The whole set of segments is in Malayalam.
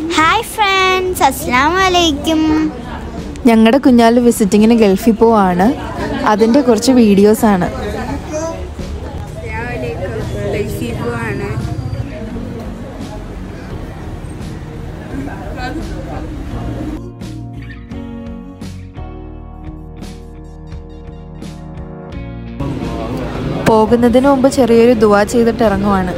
ഹായ് ഫ്രണ്ട്സ് അസ്സാം വലൈക്കും ഞങ്ങളുടെ കുഞ്ഞാല് വിസിറ്റിങ്ങിന് ഗൾഫിൽ പോവാണ് അതിൻ്റെ കുറച്ച് വീഡിയോസാണ് ഗൾഫിൽ പോവാണ് പോകുന്നതിന് മുമ്പ് ചെറിയൊരു ദുവാ ചെയ്തിട്ട് ഇറങ്ങുവാണ്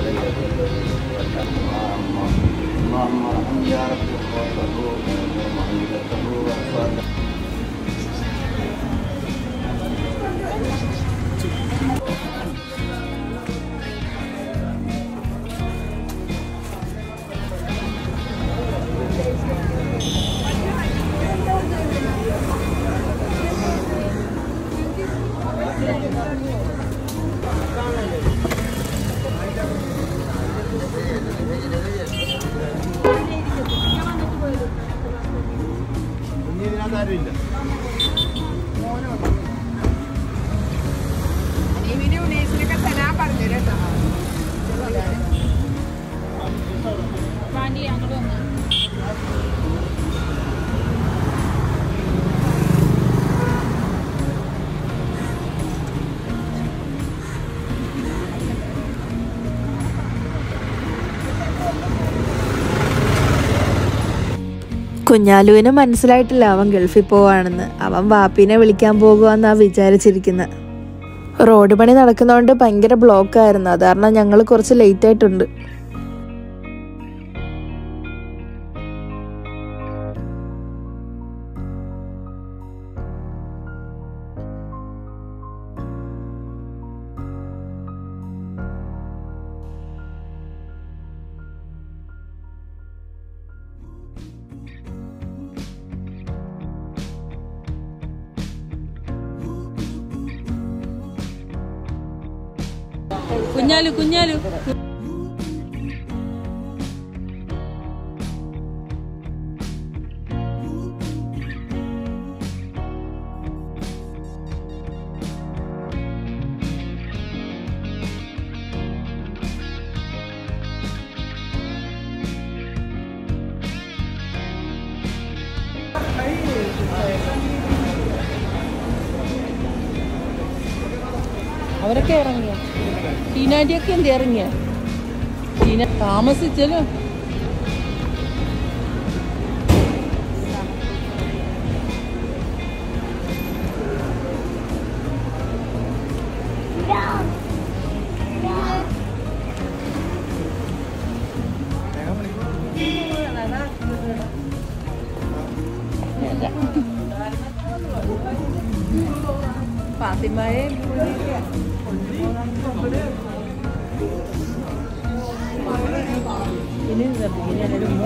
ഇവന് ഉണേസിനൊക്കെ തരാൻ പറഞ്ഞു കേട്ടോ കുഞ്ഞാലുവിന് മനസ്സിലായിട്ടില്ല അവൻ ഗൾഫിൽ പോവാണെന്ന് അവൻ വാപ്പീനെ വിളിക്കാൻ പോകുമെന്നാ വിചാരിച്ചിരിക്കുന്നത് റോഡ് പണി നടക്കുന്നതുകൊണ്ട് ഭയങ്കര ബ്ലോക്കായിരുന്നു അത് കാരണം ഞങ്ങൾ കുറച്ച് ലേറ്റ് ആയിട്ടുണ്ട് കുഞ്ഞാലു കുഞ്ഞാലു അവരൊക്കെ ഇറങ്ങിയ ടീനാൻറ്റിയൊക്കെ എന്ത് ഇറങ്ങിയ ടീന താമസിച്ചല്ലോ ഫാത്തിമയെ ഇനി ഇനി എല്ലാവരും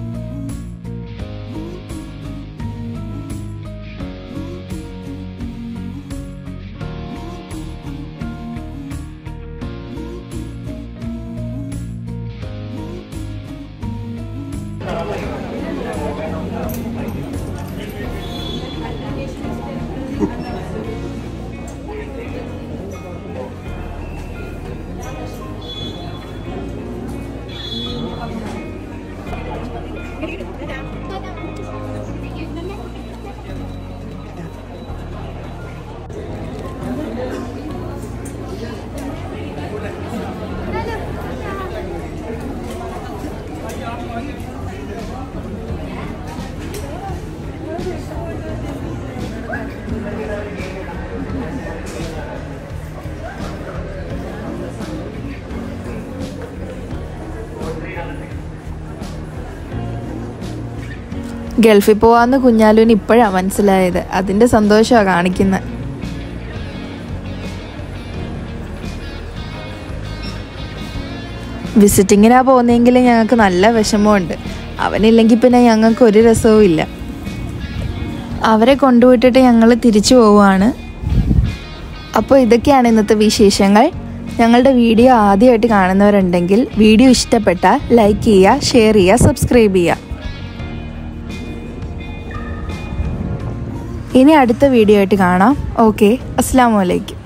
ഗൾഫിൽ പോവാന്ന് കുഞ്ഞാലുവിന് ഇപ്പോഴാണ് മനസ്സിലായത് അതിൻ്റെ സന്തോഷമാണ് കാണിക്കുന്നത് വിസിറ്റിങ്ങിനാ പോകുന്നതെങ്കിൽ ഞങ്ങൾക്ക് നല്ല വിഷമമുണ്ട് അവനില്ലെങ്കിൽ പിന്നെ ഞങ്ങൾക്ക് ഒരു രസവും ഇല്ല അവരെ കൊണ്ടുവിട്ടിട്ട് ഞങ്ങൾ തിരിച്ചു പോവുകയാണ് അപ്പോൾ ഇതൊക്കെയാണ് ഇന്നത്തെ വിശേഷങ്ങൾ ഞങ്ങളുടെ വീഡിയോ ആദ്യമായിട്ട് കാണുന്നവരുണ്ടെങ്കിൽ വീഡിയോ ഇഷ്ടപ്പെട്ടാൽ ലൈക്ക് ചെയ്യുക ഷെയർ ചെയ്യുക സബ്സ്ക്രൈബ് ചെയ്യുക ഇനി അടുത്ത വീഡിയോ ആയിട്ട് കാണാം ഓക്കെ അസ്സാം വലൈക്കും